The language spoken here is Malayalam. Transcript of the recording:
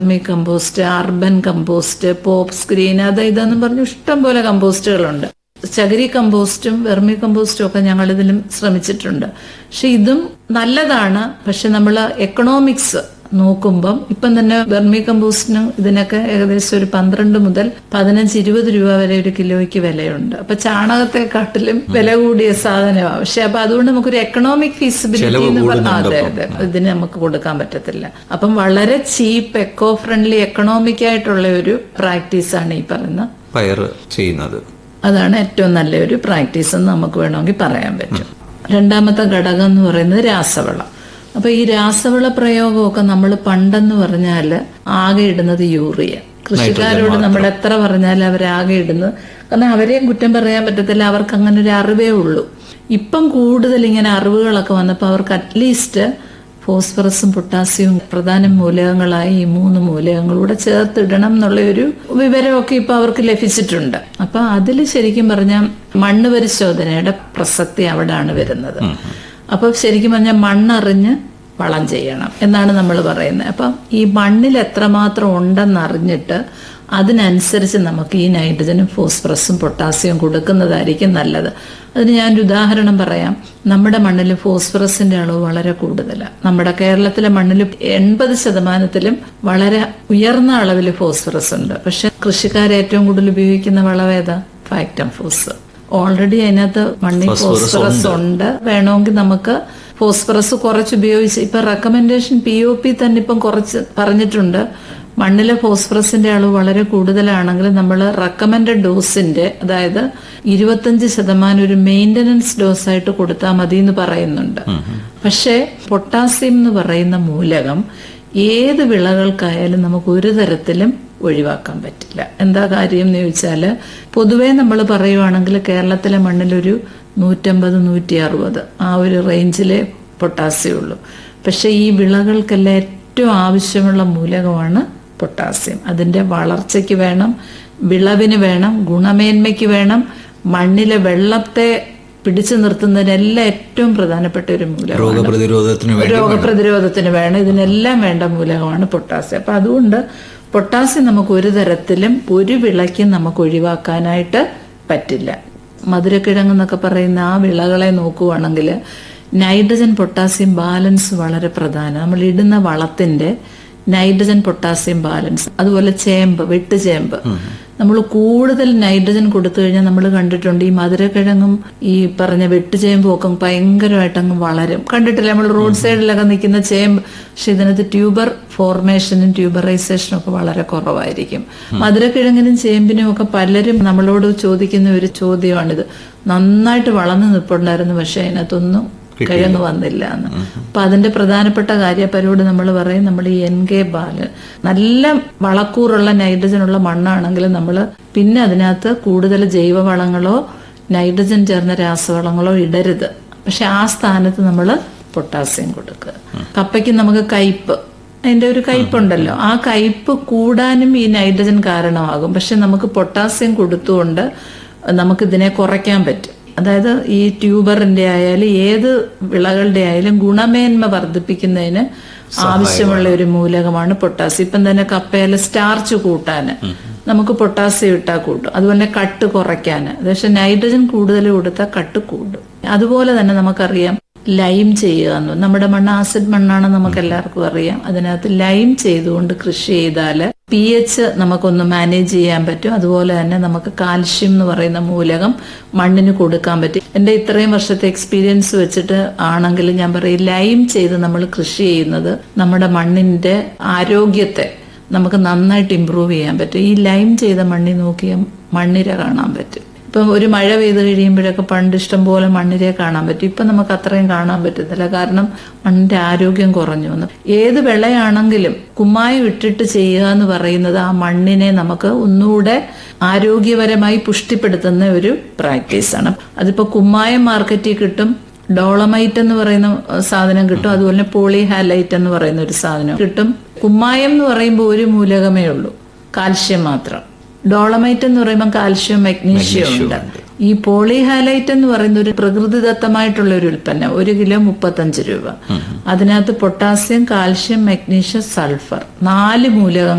me compost urban compost pop screen അത് ഇതെന്നും പറഞ്ഞു ഇഷ്ടം പോലെ കമ്പോസ്റ്റുകളുണ്ട് ചകിരി കമ്പോസ്റ്റും വെർമി കമ്പോസ്റ്റും ഒക്കെ ഞങ്ങൾ ഇതിലും ശ്രമിച്ചിട്ടുണ്ട് പക്ഷെ ഇതും നല്ലതാണ് പക്ഷെ നമ്മൾ എക്കണോമിക്സ് നോക്കുമ്പം ഇപ്പം തന്നെ വെർമി കമ്പോസ്റ്റിനും ഇതിനൊക്കെ ഏകദേശം ഒരു പന്ത്രണ്ട് മുതൽ പതിനഞ്ച് ഇരുപത് രൂപ വരെ ഒരു കിലോയ്ക്ക് വിലയുണ്ട് അപ്പൊ ചാണകത്തെക്കാട്ടിലും വില കൂടിയ സാധനമാണ് പക്ഷെ അപ്പൊ അതുകൊണ്ട് നമുക്കൊരു എക്കണോമിക് ഫീസിബിലിറ്റി എന്ന് പറഞ്ഞാൽ അതെ അതെ ഇതിന് നമുക്ക് കൊടുക്കാൻ പറ്റത്തില്ല അപ്പം വളരെ ചീപ്പ് എക്കോ ഫ്രണ്ട്ലി എക്കണോമിക് ആയിട്ടുള്ള ഒരു പ്രാക്ടീസാണ് ഈ പറയുന്ന പയർ ചെയ്യുന്നത് അതാണ് ഏറ്റവും നല്ലൊരു പ്രാക്ടീസ് എന്ന് നമുക്ക് വേണമെങ്കിൽ പറയാൻ പറ്റും രണ്ടാമത്തെ ഘടകം എന്ന് പറയുന്നത് രാസവളം അപ്പൊ ഈ രാസവള പ്രയോഗമൊക്കെ നമ്മൾ പണ്ടെന്ന് പറഞ്ഞാൽ ആകെ ഇടുന്നത് യൂറിയ കൃഷിക്കാരോട് നമ്മൾ എത്ര പറഞ്ഞാലും അവരാകെ ഇടുന്നത് കാരണം അവരെയും കുറ്റം പറയാൻ പറ്റത്തില്ല അവർക്ക് അങ്ങനെ ഒരു അറിവേ ഉള്ളൂ ഇപ്പം കൂടുതൽ ഇങ്ങനെ അറിവുകളൊക്കെ വന്നപ്പോൾ അവർക്ക് അറ്റ്ലീസ്റ്റ് ഫോസ്ഫറസും പൊട്ടാസ്യവും പ്രധാന മൂലകങ്ങളായി ഈ മൂന്ന് മൂലകങ്ങളൂടെ ചേർത്തിടണം എന്നുള്ള ഒരു വിവരമൊക്കെ ഇപ്പൊ അവർക്ക് ലഭിച്ചിട്ടുണ്ട് അപ്പൊ അതിൽ ശരിക്കും പറഞ്ഞാൽ മണ്ണ് പരിശോധനയുടെ പ്രസക്തി അവിടാണ് വരുന്നത് അപ്പൊ ശരിക്കും പറഞ്ഞാൽ മണ്ണറിഞ്ഞ് വളം ചെയ്യണം എന്നാണ് നമ്മൾ പറയുന്നത് അപ്പം ഈ മണ്ണിൽ എത്രമാത്രം ഉണ്ടെന്ന് അറിഞ്ഞിട്ട് അതിനനുസരിച്ച് നമുക്ക് ഈ നൈട്രജനും ഫോസ്ഫറസും പൊട്ടാസ്യവും കൊടുക്കുന്നതായിരിക്കും നല്ലത് അതിന് ഞാനൊരു ഉദാഹരണം പറയാം നമ്മുടെ മണ്ണിൽ ഫോസ്ഫറസിന്റെ അളവ് വളരെ കൂടുതലാണ് നമ്മുടെ കേരളത്തിലെ മണ്ണിൽ എൺപത് ശതമാനത്തിലും വളരെ ഉയർന്ന അളവിൽ ഫോസ്ഫറസ് ഉണ്ട് പക്ഷെ കൃഷിക്കാർ ഏറ്റവും കൂടുതൽ ഉപയോഗിക്കുന്ന വളവേതാ ഫാക്ടം ഫോസ് ഓൾറെഡി അതിനകത്ത് മണ്ണിൽ ഫോസ്ഫറസ് ഉണ്ട് വേണമെങ്കിൽ നമുക്ക് ഫോസ്ഫറസ് കുറച്ച് ഉപയോഗിച്ച് ഇപ്പൊ റെക്കമെൻഡേഷൻ പി ഒ പി തന്നെ ഇപ്പം കുറച്ച് പറഞ്ഞിട്ടുണ്ട് മണ്ണിലെ ഫോസ്ഫറസിന്റെ അളവ് വളരെ കൂടുതലാണെങ്കിൽ നമ്മൾ റെക്കമെൻഡഡ് ഡോസിന്റെ അതായത് ഇരുപത്തഞ്ച് ശതമാനം ഒരു മെയിന്റനൻസ് ഡോസ് ആയിട്ട് കൊടുത്താൽ മതി എന്ന് പറയുന്നുണ്ട് പക്ഷേ പൊട്ടാസ്യം എന്ന് പറയുന്ന മൂലകം ഏത് വിളകൾക്കായാലും നമുക്ക് ഒരു തരത്തിലും ഒഴിവാക്കാൻ പറ്റില്ല എന്താ കാര്യം എന്ന് ചോദിച്ചാൽ പൊതുവേ നമ്മൾ പറയുവാണെങ്കിൽ കേരളത്തിലെ മണ്ണിലൊരു നൂറ്റമ്പത് നൂറ്റി അറുപത് ആ ഒരു റേഞ്ചിലെ പൊട്ടാസ്യം ഉള്ളൂ പക്ഷെ ഈ വിളകൾക്കെല്ലാം ഏറ്റവും ആവശ്യമുള്ള മൂലകമാണ് പൊട്ടാസ്യം അതിന്റെ വളർച്ചയ്ക്ക് വേണം വിളവിന് വേണം ഗുണമേന്മയ്ക്ക് വേണം മണ്ണിലെ വെള്ളത്തെ പിടിച്ചു നിർത്തുന്നതിനെല്ലാം ഏറ്റവും പ്രധാനപ്പെട്ട ഒരു മൂലകമാണ് രോഗപ്രതിരോധത്തിന് വേണ്ടി രോഗപ്രതിരോധത്തിന് വേണം ഇതിനെല്ലാം വേണ്ട മൂലകമാണ് പൊട്ടാസ്യം അപ്പൊ അതുകൊണ്ട് പൊട്ടാസ്യം നമുക്ക് ഒരു തരത്തിലും ഒരു വിളയ്ക്കും നമുക്ക് ഒഴിവാക്കാനായിട്ട് പറ്റില്ല മധുരക്കിഴങ്ങ് എന്നൊക്കെ പറയുന്ന ആ വിളകളെ നോക്കുവാണെങ്കിൽ നൈട്രജൻ പൊട്ടാസ്യം ബാലൻസ് വളരെ പ്രധാനം നമ്മൾ ഇടുന്ന വളത്തിന്റെ നൈട്രജൻ പൊട്ടാസ്യം ബാലൻസ് അതുപോലെ ചേമ്പ് വെട്ടുചേമ്പ് നമ്മൾ കൂടുതൽ നൈട്രജൻ കൊടുത്തു കഴിഞ്ഞാൽ നമ്മൾ കണ്ടിട്ടുണ്ട് ഈ മധുരക്കിഴങ്ങും ഈ പറഞ്ഞ വെട്ടുചേമ്പും ഒക്കെ ഭയങ്കരമായിട്ട് അങ്ങ് വളരും കണ്ടിട്ടില്ല നമ്മൾ റോഡ് സൈഡിലൊക്കെ നിൽക്കുന്ന ചേമ്പ് പക്ഷെ ഇതിനകത്ത് ട്യൂബർ ഫോർമേഷനും ട്യൂബറൈസേഷനും ഒക്കെ വളരെ കുറവായിരിക്കും മധുരക്കിഴങ്ങിനും ചേമ്പിനും ഒക്കെ പലരും നമ്മളോട് ചോദിക്കുന്ന ഒരു ചോദ്യമാണിത് നന്നായിട്ട് വളർന്നു നിൽപ്പുണ്ടായിരുന്നു പക്ഷെ അതിനകത്തൊന്നും കിഴങ്ങ് വന്നില്ല എന്ന് അപ്പൊ അതിന്റെ പ്രധാനപ്പെട്ട കാര്യപ്പരോട് നമ്മൾ പറയും നമ്മൾ ഈ എൻ കെ ബാല് നല്ല വളക്കൂറുള്ള നൈട്രജൻ ഉള്ള മണ്ണാണെങ്കിൽ നമ്മൾ പിന്നെ അതിനകത്ത് കൂടുതൽ ജൈവവളങ്ങളോ നൈട്രജൻ ചേർന്ന രാസവളങ്ങളോ ഇടരുത് പക്ഷെ ആ സ്ഥാനത്ത് നമ്മൾ പൊട്ടാസ്യം കൊടുക്കുക കപ്പയ്ക്ക് നമുക്ക് കയ്പ് അതിന്റെ ഒരു കയ്പുണ്ടല്ലോ ആ കയ്പ് കൂടാനും ഈ നൈട്രജൻ കാരണമാകും പക്ഷെ നമുക്ക് പൊട്ടാസ്യം കൊടുത്തുകൊണ്ട് നമുക്ക് ഇതിനെ കുറയ്ക്കാൻ പറ്റും അതായത് ഈ ട്യൂബറിന്റെ ആയാലും ഏത് വിളകളുടെ ആയാലും ഗുണമേന്മ വർദ്ധിപ്പിക്കുന്നതിന് ആവശ്യമുള്ള ഒരു മൂലകമാണ് പൊട്ടാസ്യം ഇപ്പം തന്നെ കപ്പയിലെ സ്റ്റാർച്ച് കൂട്ടാന് നമുക്ക് പൊട്ടാസ്യം ഇട്ടാൽ കൂട്ടും അതുപോലെ കട്ട് കുറയ്ക്കാന് പക്ഷെ നൈട്രജൻ കൂടുതൽ കൊടുത്താൽ കട്ട് കൂടും അതുപോലെ തന്നെ നമുക്കറിയാം ലൈം ചെയ്യുക എന്ന് നമ്മുടെ മണ്ണ് ആസിഡ് മണ്ണാണ് നമുക്ക് എല്ലാവർക്കും അറിയാം അതിനകത്ത് ലൈം ചെയ്തുകൊണ്ട് കൃഷി ചെയ്താൽ പി എച്ച് നമുക്കൊന്ന് മാനേജ് ചെയ്യാൻ പറ്റും അതുപോലെ തന്നെ നമുക്ക് കാൽഷ്യം എന്ന് പറയുന്ന മൂലകം മണ്ണിന് കൊടുക്കാൻ പറ്റും എൻ്റെ ഇത്രയും വർഷത്തെ എക്സ്പീരിയൻസ് വെച്ചിട്ട് ആണെങ്കിൽ ഞാൻ പറയും ലൈം ചെയ്ത് നമ്മൾ കൃഷി ചെയ്യുന്നത് നമ്മുടെ മണ്ണിന്റെ ആരോഗ്യത്തെ നമുക്ക് നന്നായിട്ട് ഇമ്പ്രൂവ് ചെയ്യാൻ പറ്റും ഈ ലൈം ചെയ്ത മണ്ണിൽ നോക്കിയാൽ മണ്ണിര കാണാൻ പറ്റും ഇപ്പം ഒരു മഴ പെയ്ത് കഴിയുമ്പോഴൊക്കെ പണ്ട് ഇഷ്ടം പോലെ മണ്ണിരെ കാണാൻ പറ്റും ഇപ്പം നമുക്ക് അത്രയും കാണാൻ പറ്റത്തില്ല കാരണം മണ്ണിന്റെ ആരോഗ്യം കുറഞ്ഞു വന്നു ഏത് വിളയാണെങ്കിലും കുമ്മായം ഇട്ടിട്ട് ചെയ്യുക എന്ന് പറയുന്നത് ആ മണ്ണിനെ നമുക്ക് ഒന്നുകൂടെ ആരോഗ്യപരമായി പുഷ്ടിപ്പെടുത്തുന്ന ഒരു പ്രാക്ടീസാണ് അതിപ്പോ കുമ്മായം മാർക്കറ്റിൽ കിട്ടും ഡോളമൈറ്റ് എന്ന് പറയുന്ന സാധനം കിട്ടും അതുപോലെ പോളി ഹാലൈറ്റ് എന്ന് പറയുന്ന ഒരു സാധനം കിട്ടും കുമ്മായം എന്ന് പറയുമ്പോൾ ഒരു മൂലകമേ ഉള്ളൂ കാൽഷ്യം മാത്രം ഡോളമൈറ്റ് എന്ന് പറയുമ്പോൾ കാൽഷ്യം മഗ്നീഷ്യം ഉണ്ട് ഈ പോളിഹാലൈറ്റ് എന്ന് പറയുന്ന ഒരു പ്രകൃതിദത്തമായിട്ടുള്ള ഒരു ഉൽപ്പന്നം ഒരു കിലോ മുപ്പത്തഞ്ച് രൂപ അതിനകത്ത് പൊട്ടാസ്യം കാൽഷ്യം മഗ്നീഷ്യം സൾഫർ നാല് മൂലകങ്ങൾ